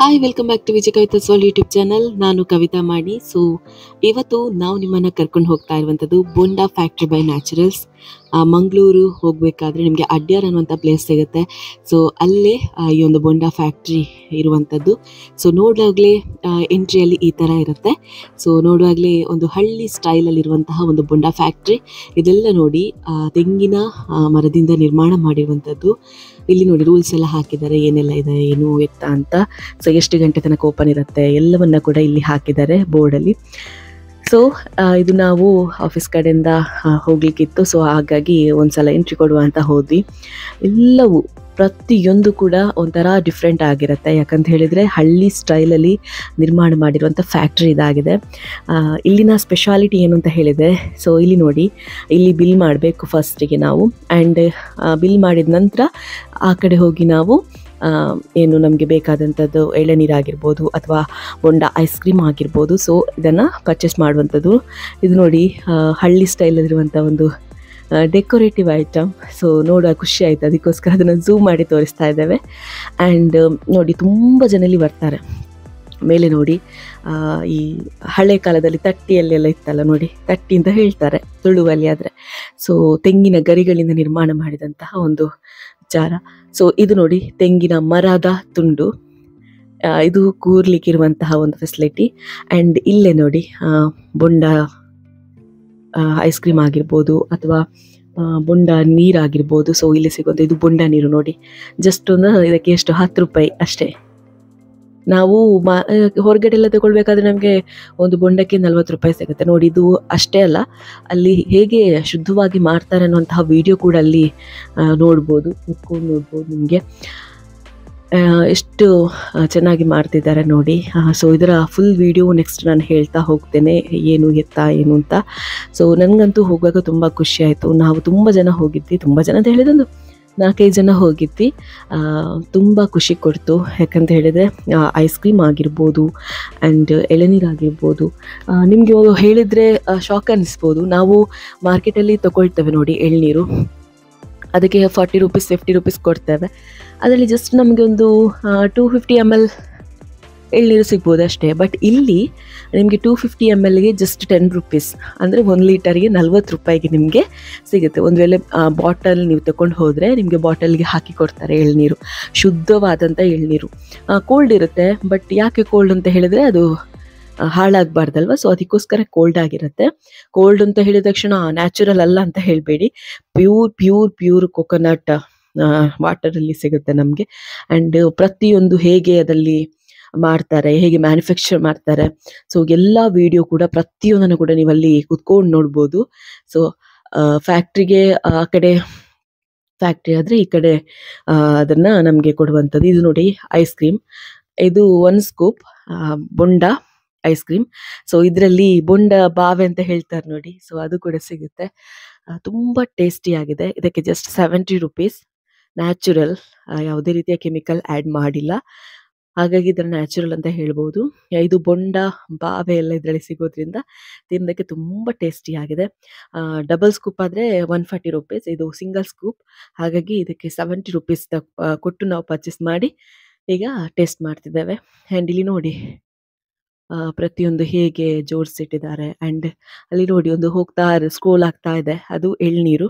hi welcome back to Vijaya Kavita soul YouTube channel ನಾನು ಕವಿತಾ ಮಾಡಿ so ಇವತ್ತು ನಾವು ನಿಮ್ಮನ್ನು ಕರ್ಕೊಂಡು ಹೋಗ್ತಾ ಇರುವಂಥದ್ದು Bonda factory by Naturals Mangaluru ಹೋಗಬೇಕಾದ್ರೆ ನಿಮಗೆ ಅಡ್ಯಾರ್ ಅನ್ನುವಂಥ ಪ್ಲೇಸ್ ಸಿಗುತ್ತೆ ಸೊ ಅಲ್ಲೇ ಆ, ಈ ಒಂದು ಬೊಂಡಾ ಫ್ಯಾಕ್ಟ್ರಿ ಇರುವಂಥದ್ದು ಸೊ ನೋಡುವಾಗಲೇ ಎಂಟ್ರಿಯಲ್ಲಿ ಈ ಥರ ಇರುತ್ತೆ ಸೊ ನೋಡುವಾಗಲೇ ಒಂದು ಹಳ್ಳಿ ಸ್ಟೈಲಲ್ಲಿರುವಂತಹ ಒಂದು ಬೊಂಡಾ ಫ್ಯಾಕ್ಟ್ರಿ ಇದೆಲ್ಲ ನೋಡಿ ಆ, ತೆಂಗಿನ ಆ, ಮರದಿಂದ ನಿರ್ಮಾಣ ಮಾಡಿರುವಂಥದ್ದು ಇಲ್ಲಿ ನೋಡಿ ರೂಲ್ಸ್ ಎಲ್ಲ ಹಾಕಿದ್ದಾರೆ ಏನೆಲ್ಲ ಇದೆ ಏನು ಎತ್ತ ಅಂತ ಸೊ ಎಷ್ಟು ಗಂಟೆ ತನಕ ಓಪನ್ ಇರುತ್ತೆ ಎಲ್ಲವನ್ನ ಕೂಡ ಇಲ್ಲಿ ಹಾಕಿದ್ದಾರೆ ಬೋರ್ಡಲ್ಲಿ ಸೊ ಇದು ನಾವು ಆಫೀಸ್ ಕಡೆಯಿಂದ ಆ, ಹೋಗ್ಲಿಕ್ಕಿತ್ತು ಸೊ ಹಾಗಾಗಿ ಒಂದ್ಸಲ ಎಂಟ್ರಿ ಕೊಡುವ ಅಂತ ಹೋದ್ವಿ ಎಲ್ಲವೂ ಪ್ರತಿಯೊಂದು ಕೂಡ ಒಂಥರ ಡಿಫ್ರೆಂಟ್ ಆಗಿರುತ್ತೆ ಯಾಕಂತ ಹೇಳಿದರೆ ಹಳ್ಳಿ ಸ್ಟೈಲಲ್ಲಿ ನಿರ್ಮಾಣ ಮಾಡಿರುವಂಥ ಫ್ಯಾಕ್ಟ್ರಿ ಇದಾಗಿದೆ ಆ, ಇಲ್ಲಿನ ಸ್ಪೆಷಾಲಿಟಿ ಏನು ಅಂತ ಹೇಳಿದೆ ಸೊ ಇಲ್ಲಿ ನೋಡಿ ಇಲ್ಲಿ ಬಿಲ್ ಮಾಡಬೇಕು ಫಸ್ಟಿಗೆ ನಾವು ಆ್ಯಂಡ್ ಬಿಲ್ ಮಾಡಿದ ನಂತರ ಆ ಕಡೆ ಹೋಗಿ ನಾವು ಆ, ಏನು ನಮಗೆ ಬೇಕಾದಂಥದ್ದು ಎಳೆನೀರಾಗಿರ್ಬೋದು ಅಥವಾ ಬೊಂಡ ಐಸ್ ಕ್ರೀಮ್ ಆಗಿರ್ಬೋದು ಸೊ ಇದನ್ನು ಪರ್ಚೇಸ್ ಮಾಡುವಂಥದ್ದು ಇದು ನೋಡಿ ಆ, ಹಳ್ಳಿ ಸ್ಟೈಲಲ್ಲಿರುವಂಥ ಒಂದು ಡೆಕೋರೇಟಿವ್ ಐಟಮ್ ಸೊ ನೋಡುವ ಖುಷಿ ಆಯಿತು ಅದಕ್ಕೋಸ್ಕರ ಅದನ್ನು ಝೂಮ್ ಮಾಡಿ ತೋರಿಸ್ತಾ ಇದ್ದೇವೆ ಆ್ಯಂಡ್ ನೋಡಿ ತುಂಬ ಜನ ಇಲ್ಲಿ ಬರ್ತಾರೆ ಮೇಲೆ ನೋಡಿ ಆ, ಈ ಹಳೆ ಕಾಲದಲ್ಲಿ ತಟ್ಟಿಯಲ್ಲೆಲ್ಲ ಇತ್ತಲ್ಲ ನೋಡಿ ತಟ್ಟಿ ಅಂತ ಹೇಳ್ತಾರೆ ತುಳುವಲ್ಲಿ ಆದರೆ ಸೊ ತೆಂಗಿನ ಗರಿಗಳಿಂದ ನಿರ್ಮಾಣ ಮಾಡಿದಂತಹ ಒಂದು ವಿಚಾರ ಸೊ ಇದು ನೋಡಿ ತೆಂಗಿನ ಮರದ ತುಂಡು ಆ, ಇದು ಕೂರ್ಲಿಕ್ಕಿರುವಂತಹ ಒಂದು ಫೆಸಿಲಿಟಿ ಆ್ಯಂಡ್ ಇಲ್ಲೇ ನೋಡಿ ಆ, ಬೊಂಡ ಐಸ್ ಕ್ರೀಮ್ ಆಗಿರ್ಬೋದು ಅಥವಾ ಆ, ಬೊಂಡ ನೀರಾಗಿರ್ಬೋದು ಸೊ ಇಲ್ಲಿ ಸಿಗುವಂಥ ಇದು ಬೊಂಡ ನೀರು ನೋಡಿ ಜಸ್ಟ್ ಒಂದು ಇದಕ್ಕೆ ಎಷ್ಟು ಹತ್ತು ರೂಪಾಯಿ ಅಷ್ಟೇ ನಾವು ಮಾ ಆ, ಹೊರಗಡೆ ಎಲ್ಲ ತಗೊಳ್ಬೇಕಾದ್ರೆ ನಮಗೆ ಒಂದು ಬೊಂಡಕ್ಕೆ ನಲ್ವತ್ತು ರೂಪಾಯಿ ಸಿಗುತ್ತೆ ನೋಡಿ ಇದು ಅಷ್ಟೇ ಅಲ್ಲ ಅಲ್ಲಿ ಹೇಗೆ ಶುದ್ಧವಾಗಿ ಮಾಡ್ತಾರೆ ಅನ್ನುವಂತಹ ವಿಡಿಯೋ ಕೂಡ ಅಲ್ಲಿ ಆ, ನೋಡ್ಬೋದು ಕುತ್ಕೊಂಡು ನೋಡ್ಬೋದು ನಿಮಗೆ ಎಷ್ಟು ಆ, ಚೆನ್ನಾಗಿ ಮಾಡ್ತಿದ್ದಾರೆ ನೋಡಿ ಸೊ ಇದರ ಫುಲ್ ವಿಡಿಯೋ ನೆಕ್ಸ್ಟ್ ನಾನು ಹೇಳ್ತಾ ಹೋಗ್ತೇನೆ ಏನು ಎತ್ತ ಏನು ಅಂತ ಸೊ ನನಗಂತೂ ಹೋಗುವಾಗ ತುಂಬ ಖುಷಿ ಆಯಿತು ನಾವು ತುಂಬ ಜನ ಹೋಗಿದ್ವಿ ತುಂಬ ಜನ ಅಂತ ಹೇಳಿದೊಂದು ನಾಲ್ಕೈದು ಜನ ಹೋಗಿದ್ವಿ ಆ, ತುಂಬ ಖುಷಿ ಕೊಡ್ತು ಯಾಕಂತ ಹೇಳಿದರೆ ಐಸ್ ಕ್ರೀಮ್ ಆಗಿರ್ಬೋದು ಆ್ಯಂಡ್ ಎಳನೀರಾಗಿರ್ಬೋದು ನಿಮಗೆ ಹೇಳಿದರೆ ಶಾಕ್ ಅನ್ನಿಸ್ಬೋದು ನಾವು ಮಾರ್ಕೆಟಲ್ಲಿ ತಗೊಳ್ತೇವೆ ನೋಡಿ ಎಳ್ನೀರು ಅದಕ್ಕೆ ಫಾರ್ಟಿ ರುಪೀಸ್ ಫಿಫ್ಟಿ ರುಪೀಸ್ ಕೊಡ್ತೇವೆ ಅದರಲ್ಲಿ ಜಸ್ಟ್ ನಮಗೆ ಒಂದು ಟೂ ಫಿಫ್ಟಿ ಎಮ್ ಎಲ್ ಎಳ್ನೀರು ಸಿಗ್ಬೋದು ಅಷ್ಟೇ ಬಟ್ ಇಲ್ಲಿ ನಿಮಗೆ ಟೂ ಫಿಫ್ಟಿ ಎಮ್ ಎಲ್ಗೆ ಜಸ್ಟ್ ಟೆನ್ ರುಪೀಸ್ ಅಂದರೆ ಒಂದು ಲೀಟರ್ಗೆ ನಲ್ವತ್ತು ರೂಪಾಯಿಗೆ ನಿಮಗೆ ಸಿಗುತ್ತೆ ಒಂದು ವೇಳೆ ಬಾಟಲ್ ನೀವು ತಗೊಂಡು ಹೋದರೆ ನಿಮಗೆ ಬಾಟಲ್ಗೆ ಹಾಕಿ ಕೊಡ್ತಾರೆ ಎಳ್ನೀರು ಶುದ್ಧವಾದಂಥ ಎಳ್ನೀರು ಕೋಲ್ಡ್ ಇರುತ್ತೆ ಬಟ್ ಯಾಕೆ ಕೋಲ್ಡ್ ಅಂತ ಹೇಳಿದರೆ ಅದು ಆ, ಹಾಳಾಗಬಾರ್ದಲ್ವ ಸೊ ಅದಕ್ಕೋಸ್ಕರ ಕೋಲ್ಡ್ ಆಗಿರುತ್ತೆ ಕೋಲ್ಡ್ ಅಂತ ಹೇಳಿದ ತಕ್ಷಣ ನ್ಯಾಚುರಲ್ ಅಲ್ಲ ಅಂತ ಹೇಳಬೇಡಿ ಪ್ಯೂರ್ ಪ್ಯೂರ್ ಪ್ಯೂರ್ ಕೊಕೊನಟ್ ವಾಟರಲ್ಲಿ ಸಿಗುತ್ತೆ ನಮಗೆ ಆ್ಯಂಡ್ ಪ್ರತಿಯೊಂದು ಹೇಗೆ ಅದರಲ್ಲಿ ಮಾಡ್ತಾರೆ ಹೇಗೆ ಮ್ಯಾನುಫ್ಯಾಕ್ಚರ್ ಮಾಡ್ತಾರೆ ಸೊ ಎಲ್ಲ ವಿಡಿಯೋ ಕೂಡ ಪ್ರತಿಯೊಂದನ್ನು ಕೂಡ ನೀವು ಅಲ್ಲಿ ಕುತ್ಕೊಂಡು ನೋಡ್ಬೋದು ಸೊ ಫ್ಯಾಕ್ಟ್ರಿಗೆ ಆ ಕಡೆ ಫ್ಯಾಕ್ಟ್ರಿ ಆದರೆ ಈ ಕಡೆ ಆ, ಅದನ್ನ ನಮಗೆ ಕೊಡುವಂಥದ್ದು ಇದು ನೋಡಿ ಐಸ್ ಕ್ರೀಮ್ ಇದು ಒನ್ ಸ್ಕೂಪ್ ಬೊಂಡ ಐಸ್ ಕ್ರೀಮ್ ಸೊ ಇದರಲ್ಲಿ ಬೊಂಡ ಬಾವೆ ಅಂತ ಹೇಳ್ತಾರೆ ನೋಡಿ ಸೊ ಅದು ಕೂಡ ಸಿಗುತ್ತೆ ಆ, ತುಂಬ ಟೇಸ್ಟಿ ಆಗಿದೆ ಇದಕ್ಕೆ ಜಸ್ಟ್ ಸೆವೆಂಟಿ ರುಪೀಸ್ ನ್ಯಾಚುರಲ್ ಯಾವುದೇ ರೀತಿಯ ಕೆಮಿಕಲ್ ಆ್ಯಡ್ ಮಾಡಿಲ್ಲ ಹಾಗಾಗಿ ಇದರ ನ್ಯಾಚುರಲ್ ಅಂತ ಹೇಳ್ಬೋದು ಇದು ಬೊಂಡ ಬಾವೆ ಎಲ್ಲ ಇದರಲ್ಲಿ ಸಿಗೋದ್ರಿಂದ ತಿನ್ನೋದಕ್ಕೆ ತುಂಬ ಟೇಸ್ಟಿ ಆಗಿದೆ ಡಬಲ್ ಸ್ಕೂಪ್ ಆದರೆ ಒನ್ ಫಾರ್ಟಿ ರುಪೀಸ್ ಇದು ಸಿಂಗಲ್ ಸ್ಕೂಪ್ ಹಾಗಾಗಿ ಇದಕ್ಕೆ ಸೆವೆಂಟಿ ರುಪೀಸ್ ಕೊಟ್ಟು ನಾವು ಪರ್ಚೇಸ್ ಮಾಡಿ ಈಗ ಟೇಸ್ಟ್ ಮಾಡ್ತಿದ್ದೇವೆ ಆ್ಯಂಡ್ ಇಲ್ಲಿ ನೋಡಿ ಆ, ಪ್ರತಿಯೊಂದು ಹೇಗೆ ಜೋಡಿಸಿಟ್ಟಿದ್ದಾರೆ ಆ್ಯಂಡ್ ಅಲ್ಲಿ ನೋಡಿ ಒಂದು ಹೋಗ್ತಾ ಸ್ಕ್ರೋಲ್ ಆಗ್ತಾ ಇದೆ ಅದು ಎಳ್ನೀರು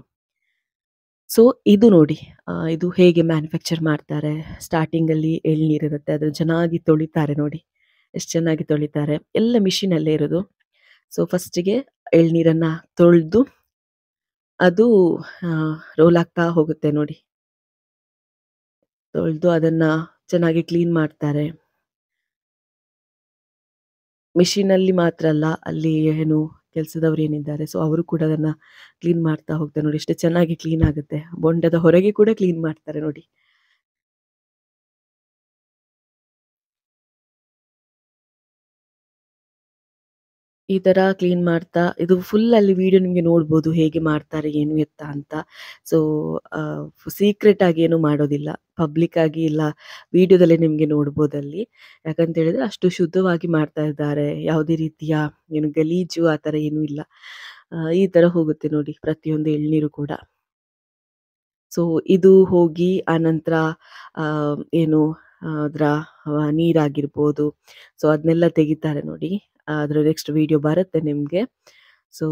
ಸೊ ಇದು ನೋಡಿ ಆ, ಇದು ಹೇಗೆ ಮ್ಯಾನುಫ್ಯಾಕ್ಚರ್ ಮಾಡ್ತಾರೆ ಸ್ಟಾರ್ಟಿಂಗಲ್ಲಿ ಎಳ್ನೀರು ಇರುತ್ತೆ ಅದು ಚೆನ್ನಾಗಿ ತೊಳಿತಾರೆ ನೋಡಿ ಎಷ್ಟು ಚೆನ್ನಾಗಿ ತೊಳಿತಾರೆ ಎಲ್ಲ ಮಿಷಿನಲ್ಲೇ ಇರೋದು ಸೊ ಫಸ್ಟಿಗೆ ಎಳ್ನೀರನ್ನು ತೊಳೆದು ಅದು ರೋಲ್ ಆಗ್ತಾ ಹೋಗುತ್ತೆ ನೋಡಿ ತೊಳೆದು ಅದನ್ನು ಚೆನ್ನಾಗಿ ಕ್ಲೀನ್ ಮಾಡ್ತಾರೆ ಮಿಷಿನಲ್ಲಿ ಮಾತ್ರ ಅಲ್ಲ ಅಲ್ಲಿ ಏನು ಕೆಲಸದವ್ರು ಏನಿದ್ದಾರೆ ಸೊ ಅವರು ಕೂಡ ಅದನ್ನ ಕ್ಲೀನ್ ಮಾಡ್ತಾ ಹೋಗ್ತಾರೆ ನೋಡಿ ಎಷ್ಟು ಚೆನ್ನಾಗಿ ಕ್ಲೀನ್ ಆಗುತ್ತೆ ಬೊಂಡದ ಹೊರಗೆ ಕೂಡ ಕ್ಲೀನ್ ಮಾಡ್ತಾರೆ ನೋಡಿ ಈ ತರ ಕ್ಲೀನ್ ಮಾಡ್ತಾ ಇದು ಫುಲ್ ಅಲ್ಲಿ ವಿಡಿಯೋ ನಿಮಗೆ ನೋಡ್ಬೋದು ಹೇಗೆ ಮಾಡ್ತಾರೆ ಏನು ಎತ್ತ ಅಂತ ಸೊ ಸೀಕ್ರೆಟ್ ಆಗಿ ಏನು ಮಾಡೋದಿಲ್ಲ ಪಬ್ಲಿಕ್ ಆಗಿ ಇಲ್ಲ ವಿಡಿಯೋದಲ್ಲೇ ನಿಮಗೆ ನೋಡ್ಬೋದು ಅಲ್ಲಿ ಯಾಕಂತ ಹೇಳಿದ್ರೆ ಅಷ್ಟು ಶುದ್ಧವಾಗಿ ಮಾಡ್ತಾ ಇದ್ದಾರೆ ಯಾವುದೇ ರೀತಿಯ ಏನು ಗಲೀಜು ಆ ಥರ ಏನೂ ಇಲ್ಲ ಆ, ಈ ತರ ಹೋಗುತ್ತೆ ನೋಡಿ ಪ್ರತಿಯೊಂದು ಎಳ್ನೀರು ಕೂಡ ಸೊ ಇದು ಹೋಗಿ ಆನಂತರ ಆ, ಏನು ಅದರ ನೀರಾಗಿರ್ಬೋದು ಸೊ ಅದನ್ನೆಲ್ಲ ತೆಗಿತಾರೆ ನೋಡಿ ಅದರ ನೆಕ್ಸ್ಟ್ ವಿಡಿಯೋ ಬರುತ್ತೆ ನಿಮಗೆ ಸೊ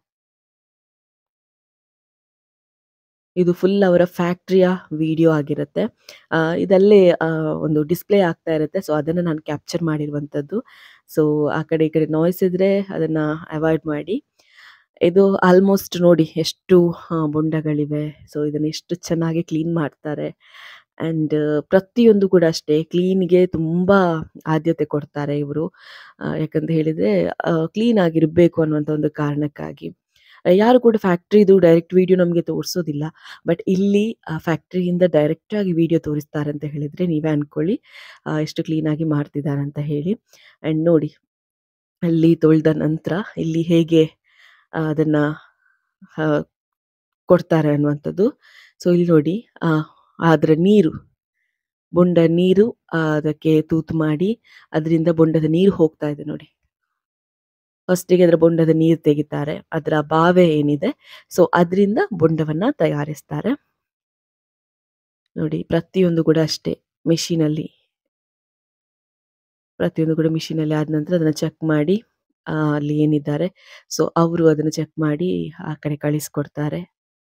ಇದು ಫುಲ್ ಅವರ ಫ್ಯಾಕ್ಟ್ರಿಯ ವಿಡಿಯೋ ಆಗಿರುತ್ತೆ ಆ, ಇದಲ್ಲೇ ಆ, ಒಂದು ಡಿಸ್ಪ್ಲೇ ಆಗ್ತಾ ಇರುತ್ತೆ ಸೊ ಅದನ್ನು ನಾನು ಕ್ಯಾಪ್ಚರ್ ಮಾಡಿರುವಂಥದ್ದು ಸೊ ಆ ಕಡೆ ಈ ಕಡೆ ನಾಯ್ಸ್ ಇದ್ರೆ ಅದನ್ನ ಅವಾಯ್ಡ್ ಮಾಡಿ ಇದು ಆಲ್ಮೋಸ್ಟ್ ನೋಡಿ ಎಷ್ಟು ಆ, ಬೊಂಡಗಳಿವೆ ಸೊ ಇದನ್ನ ಎಷ್ಟು ಚೆನ್ನಾಗಿ ಕ್ಲೀನ್ ಮಾಡ್ತಾರೆ ಆ್ಯಂಡ್ ಪ್ರತಿಯೊಂದು ಕೂಡ ಅಷ್ಟೇ ಕ್ಲೀನ್ಗೆ ತುಂಬ ಆದ್ಯತೆ ಕೊಡ್ತಾರೆ ಇವರು ಯಾಕಂತ ಹೇಳಿದರೆ ಕ್ಲೀನ್ ಆಗಿರಬೇಕು ಅನ್ನುವಂಥ ಒಂದು ಕಾರಣಕ್ಕಾಗಿ ಆ, ಯಾರು ಕೂಡ ಫ್ಯಾಕ್ಟ್ರಿದು ಡೈರೆಕ್ಟ್ ವಿಡಿಯೋ ನಮಗೆ ತೋರಿಸೋದಿಲ್ಲ ಬಟ್ ಇಲ್ಲಿ ಫ್ಯಾಕ್ಟ್ರಿಯಿಂದ ಡೈರೆಕ್ಟಾಗಿ ವಿಡಿಯೋ ತೋರಿಸ್ತಾರೆ ಅಂತ ಹೇಳಿದರೆ ನೀವೇ ಅಂದ್ಕೊಳ್ಳಿ ಆ, ಎಷ್ಟು ಕ್ಲೀನಾಗಿ ಮಾಡ್ತಿದ್ದಾರೆ ಅಂತ ಹೇಳಿ ಆ್ಯಂಡ್ ನೋಡಿ ಅಲ್ಲಿ ತೊಳೆದ ನಂತರ ಇಲ್ಲಿ ಹೇಗೆ ಆ, ಅದನ್ನ ಆ, ಕೊಡ್ತಾರೆ ಅನ್ನುವಂಥದ್ದು ಸೊ ಇಲ್ಲಿ ನೋಡಿ ಆ, ಅದರ ನೀರು ಬೊಂಡ ನೀರು ಆ, ಅದಕ್ಕೆ ತೂತು ಮಾಡಿ ಅದರಿಂದ ಬೊಂಡದ ನೀರು ಹೋಗ್ತಾ ಇದೆ ನೋಡಿ ಫಸ್ಟಿಗೆ ಅದರ ಬೊಂಡದ ನೀರು ತೆಗಿತಾರೆ ಅದರ ಬಾವೆ ಏನಿದೆ ಸೊ ಅದರಿಂದ ಬೊಂಡವನ್ನ ತಯಾರಿಸ್ತಾರೆ ನೋಡಿ ಪ್ರತಿಯೊಂದು ಕೂಡ ಅಷ್ಟೇ ಮೆಷಿನಲ್ಲಿ ಪ್ರತಿಯೊಂದು ಕೂಡ ಮಿಷಿನಲ್ಲಿ ಆದ ನಂತರ ಅದನ್ನ ಚೆಕ್ ಮಾಡಿ ಆ, ಅಲ್ಲಿ ಏನಿದ್ದಾರೆ ಸೊ ಅವರು ಅದನ್ನ ಚೆಕ್ ಮಾಡಿ ಆ ಕಡೆ ಕಳಿಸ್ಕೊಡ್ತಾರೆ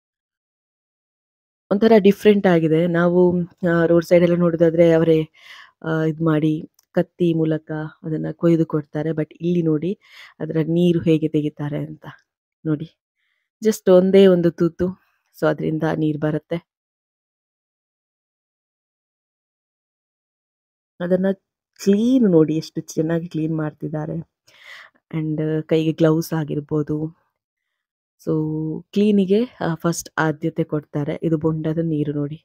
ಒಂಥರ ಡಿಫ್ರೆಂಟ್ ಆಗಿದೆ ನಾವು ರೋಡ್ ಸೈಡ್ ಎಲ್ಲ ನೋಡೋದಾದ್ರೆ ಅವರೇ ಇದು ಮಾಡಿ ಕತ್ತಿ ಮೂಲಕ ಅದನ್ನ ಕೊಯ್ದು ಕೊಡ್ತಾರೆ ಬಟ್ ಇಲ್ಲಿ ನೋಡಿ ಅದರ ನೀರು ಹೇಗೆ ತೆಗಿತಾರೆ ಅಂತ ನೋಡಿ ಜಸ್ಟ್ ಒಂದೇ ಒಂದು ತೂತು ಸೊ ಅದರಿಂದ ನೀರು ಬರುತ್ತೆ ಅದನ್ನ ಕ್ಲೀನ್ ನೋಡಿ ಎಷ್ಟು ಚೆನ್ನಾಗಿ ಕ್ಲೀನ್ ಮಾಡ್ತಿದ್ದಾರೆ ಅಂಡ್ ಕೈಗೆ ಗ್ಲೌಸ್ ಆಗಿರ್ಬೋದು ಸೊ ಕ್ಲೀನಿಗೆ ಫಸ್ಟ್ ಆದ್ಯತೆ ಕೊಡ್ತಾರೆ ಇದು ಬೊಂಡದ ನೀರು ನೋಡಿ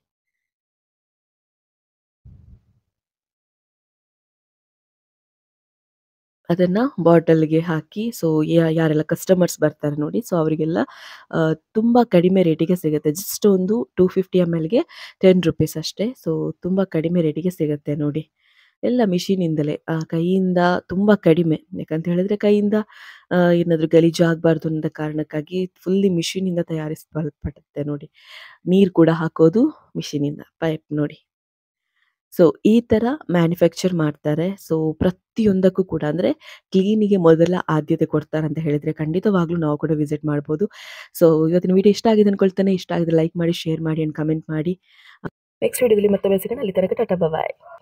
ಅದನ್ನ ಬಾಟಲ್ಗೆ ಹಾಕಿ ಸೊ ಯಾರೆಲ್ಲ ಕಸ್ಟಮರ್ಸ್ ಬರ್ತಾರೆ ನೋಡಿ ಸೊ ಅವರಿಗೆಲ್ಲ ಆ, ತುಂಬಾ ಕಡಿಮೆ ರೇಟಿಗೆ ಸಿಗುತ್ತೆ ಜಸ್ಟ್ ಒಂದು ಟೂ ಫಿಫ್ಟಿ ಎಮ್ ಎಲ್ಗೆ ಟೆನ್ ರುಪೀಸ್ ಅಷ್ಟೇ ಸೊ ತುಂಬಾ ಕಡಿಮೆ ರೇಟಿಗೆ ಸಿಗುತ್ತೆ ನೋಡಿ ಎಲ್ಲ ಮಿಷಿನಿಂದಲೇ ಆ ಕೈಯಿಂದ ತುಂಬಾ ಕಡಿಮೆ ಯಾಕಂತ ಹೇಳಿದ್ರೆ ಕೈಯಿಂದ ಆ, ಏನಾದ್ರೂ ಗಲೀಜು ಆಗಬಾರ್ದು ಅನ್ನೋ ಕಾರಣಕ್ಕಾಗಿ ಫುಲ್ಲಿ ಮಿಷಿನಿಂದ ತಯಾರಿಸಲ್ಪಡುತ್ತೆ ನೋಡಿ ನೀರು ಕೂಡ ಹಾಕೋದು ಮಿಷಿನಿಂದ ಪೈಪ್ ನೋಡಿ ಸೊ ಈ ತರ ಮ್ಯಾನುಫ್ಯಾಕ್ಚರ್ ಮಾಡ್ತಾರೆ ಸೊ ಪ್ರತಿಯೊಂದಕ್ಕೂ ಕೂಡ ಅಂದ್ರೆ ಕ್ಲೀನಿಗೆ ಮೊದಲ ಆದ್ಯತೆ ಕೊಡ್ತಾರೆ ಅಂತ ಹೇಳಿದ್ರೆ ಖಂಡಿತವಾಗ್ಲೂ ನಾವು ಕೂಡ ವಿಸಿಟ್ ಮಾಡ್ಬೋದು ಸೊ ಇವತ್ತಿನ ವಿಡಿಯೋ ಇಷ್ಟ ಆಗಿದೆ ಅನ್ಕೊಳ್ತಾನೆ ಇಷ್ಟ ಆಗಿದೆ ಲೈಕ್ ಮಾಡಿ ಶೇರ್ ಮಾಡಿ ಅಂಡ್ ಕಮೆಂಟ್ ಮಾಡಿ ನೆಕ್ಸ್ಟ್ ವಿಡಿಯೋದಲ್ಲಿ ಮತ್ತೆ ಸಿಗೋಣ ಅಲ್ಲಿ ತನಕ ಟಾಟಾ ಬಾಯ್